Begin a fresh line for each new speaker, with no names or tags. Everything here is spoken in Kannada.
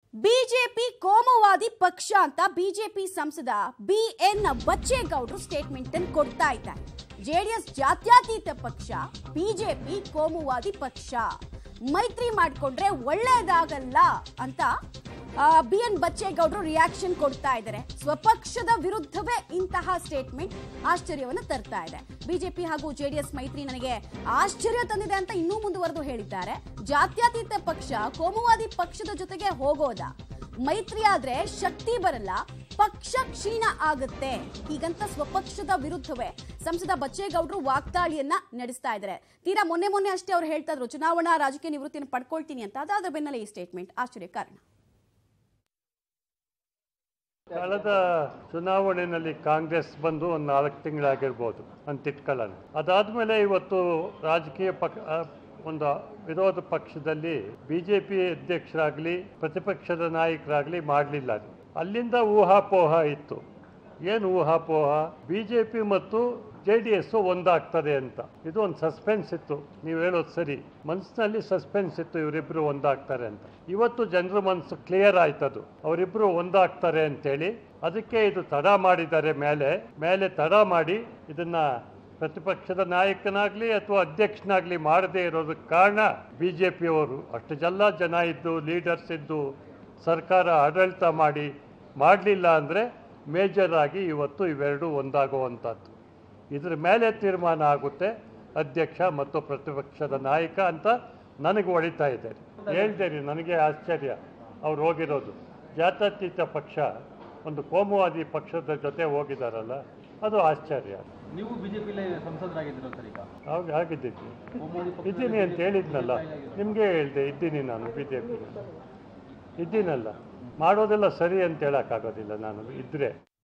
ಬಿಜೆಪಿ ಕೋಮುವಾದಿ ಪಕ್ಷ ಅಂತ ಬಿಜೆಪಿ ಸಂಸದ ಬಿ ಎನ್ ಬಚ್ಚೇಗೌಡರು ಸ್ಟೇಟ್ಮೆಂಟ್ ಅನ್ನು ಕೊಡ್ತಾ ಇದ್ದಾರೆ ಜೆಡಿಎಸ್ ಜಾತ್ಯತೀತ ಪಕ್ಷ ಬಿಜೆಪಿ ಕೋಮುವಾದಿ ಪಕ್ಷ ಮೈತ್ರಿ ಮಾಡಿಕೊಂಡ್ರೆ ಒಳ್ಳೇದಾಗಲ್ಲ ಅಂತ ಬಿ ಎನ್ ಬಚ್ಚೇಗೌಡರು ರಿಯಾಕ್ಷನ್ ಕೊಡ್ತಾ ಇದ್ದಾರೆ ಸ್ವಪಕ್ಷದ ವಿರುದ್ಧವೇ ಇಂತಹ ಸ್ಟೇಟ್ಮೆಂಟ್ ಆಶ್ಚರ್ಯವನ್ನು ತರ್ತಾ ಇದೆ ಬಿಜೆಪಿ ಹಾಗೂ ಜೆಡಿಎಸ್ ಮೈತ್ರಿ ನನಗೆ ಆಶ್ಚರ್ಯ ತಂದಿದೆ ಅಂತ ಇನ್ನೂ ಮುಂದುವರೆದು ಹೇಳಿದ್ದಾರೆ ಜಾತ್ಯತೀತ ಪಕ್ಷ ಕೋಮುವಾದಿ ಪಕ್ಷದ ಜೊತೆಗೆ ಹೋಗೋದ ಮೈತ್ರಿ ಆದ್ರೆ ಶಕ್ತಿ ಬರಲ್ಲ ಪಕ್ಷ ಕ್ಷೀಣ ಆಗುತ್ತೆ ಹೀಗಂತ ಸ್ವಪಕ್ಷದ ವಿರುದ್ಧವೇ ಸಂಸದ ಬಚ್ಚೇಗೌಡರು ವಾಗ್ದಾಳಿಯನ್ನ ನಡೆಸ್ತಾ ಇದ್ದಾರೆ ತೀರಾ ಮೊನ್ನೆ ಮೊನ್ನೆ ಅಷ್ಟೇ ಅವ್ರು ಹೇಳ್ತಾ ಇದ್ರು ಚುನಾವಣಾ ರಾಜಕೀಯ ನಿವೃತ್ತಿಯನ್ನು ಪಡ್ಕೊಳ್ತೀನಿ ಅಂತ ಅದಾದ್ರ ಬೆನ್ನಲ್ಲೇ ಈ ಸ್ಟೇಟ್ಮೆಂಟ್ ಆಶ್ಚರ್ಯ ಕಾರಣ
ಕಳೆದ ಚುನಾವಣೆಯಲ್ಲಿ ಕಾಂಗ್ರೆಸ್ ಬಂದು ಒಂದು ನಾಲ್ಕು ತಿಂಗಳಾಗಿರ್ಬೋದು ಅಂತ ಇಟ್ಕೊಳ್ಳೋಣ ಅದಾದ್ಮೇಲೆ ಇವತ್ತು ರಾಜಕೀಯ ಪಕ್ಷ ಆ, ಒಂದು ವಿರೋಧ ಪಕ್ಷದಲ್ಲಿ ಬಿಜೆಪಿ ಅಧ್ಯಕ್ಷರಾಗಲಿ ಪ್ರತಿಪಕ್ಷದ ನಾಯಕರಾಗಲಿ ಮಾಡಲಿಲ್ಲ ಅದು ಅಲ್ಲಿಂದ ಊಹಾಪೋಹ ಇತ್ತು ಏನು ಊಹಾಪೋಹ ಬಿಜೆಪಿ ಮತ್ತು ಜೆ ಡಿ ಎಸ್ ಒಂದಾಗ್ತದೆ ಅಂತ ಇದು ಒಂದು ಸಸ್ಪೆನ್ಸ್ ಇತ್ತು ನೀವು ಹೇಳೋದು ಸರಿ ಮನಸ್ಸಿನಲ್ಲಿ ಸಸ್ಪೆನ್ಸ್ ಇತ್ತು ಇವರಿಬ್ರು ಒಂದಾಗ್ತಾರೆ ಅಂತ ಇವತ್ತು ಜನರ ಮನಸ್ಸು ಕ್ಲಿಯರ್ ಆಯ್ತದು ಅವರಿಬ್ರು ಒಂದಾಗ್ತಾರೆ ಅಂತೇಳಿ ಅದಕ್ಕೆ ಇದು ತಡ ಮಾಡಿದ್ದಾರೆ ಮೇಲೆ ಮೇಲೆ ತಡ ಮಾಡಿ ಇದನ್ನ ಪ್ರತಿಪಕ್ಷದ ನಾಯಕನಾಗ್ಲಿ ಅಥವಾ ಅಧ್ಯಕ್ಷನಾಗ್ಲಿ ಮಾಡದೇ ಇರೋದಕ್ಕೆ ಕಾರಣ ಬಿ ಜೆ ಪಿಯವರು ಅಷ್ಟು ಜಲ್ಲ ಜನ ಇದ್ದು ಲೀಡರ್ಸ್ ಇದ್ದು ಸರ್ಕಾರ ಆಡಳಿತ ಮಾಡಿ ಮಾಡಲಿಲ್ಲ ಅಂದರೆ ಮೇಜರ್ ಆಗಿ ಇವತ್ತು ಇವೆರಡು ಒಂದಾಗುವಂಥದ್ದು ಇದ್ರ ಮೇಲೆ ತೀರ್ಮಾನ ಆಗುತ್ತೆ ಅಧ್ಯಕ್ಷ ಮತ್ತು ಪ್ರತಿಪಕ್ಷದ ನಾಯಕ ಅಂತ ನನಗೆ ಹೊಡಿತಾ ಇದ್ದಾರೆ ಹೇಳ್ದೇರಿ ನನಗೆ ಆಶ್ಚರ್ಯ ಅವ್ರು ಹೋಗಿರೋದು ಜಾತ್ಯತೀತ ಪಕ್ಷ ಒಂದು ಕೋಮುವಾದಿ ಪಕ್ಷದ ಜೊತೆ ಹೋಗಿದಾರಲ್ಲ ಅದು ಆಶ್ಚರ್ಯ
ನೀವು ಬಿಜೆಪಿಲಿ ಸಂಸದರಾಗಿದ್ದೀರ ಸರ್ ಈಗ
ಅವಾಗ ಆಗಿದ್ದಿದ್ದು
ಕೋಮುವಾದಿ ಪಕ್ಷ
ಇದ್ದೀನಿ ಅಂತ ಹೇಳಿದ್ನಲ್ಲ ನಿಮಗೆ ಹೇಳಿದೆ ಇದ್ದೀನಿ ನಾನು ಬಿ ಜೆ ಪಿ ಇದ್ದೀನಲ್ಲ ಮಾಡೋದೆಲ್ಲ ಸರಿ ಅಂತ ಹೇಳೋಕ್ಕಾಗೋದಿಲ್ಲ ನಾನು ಇದ್ದರೆ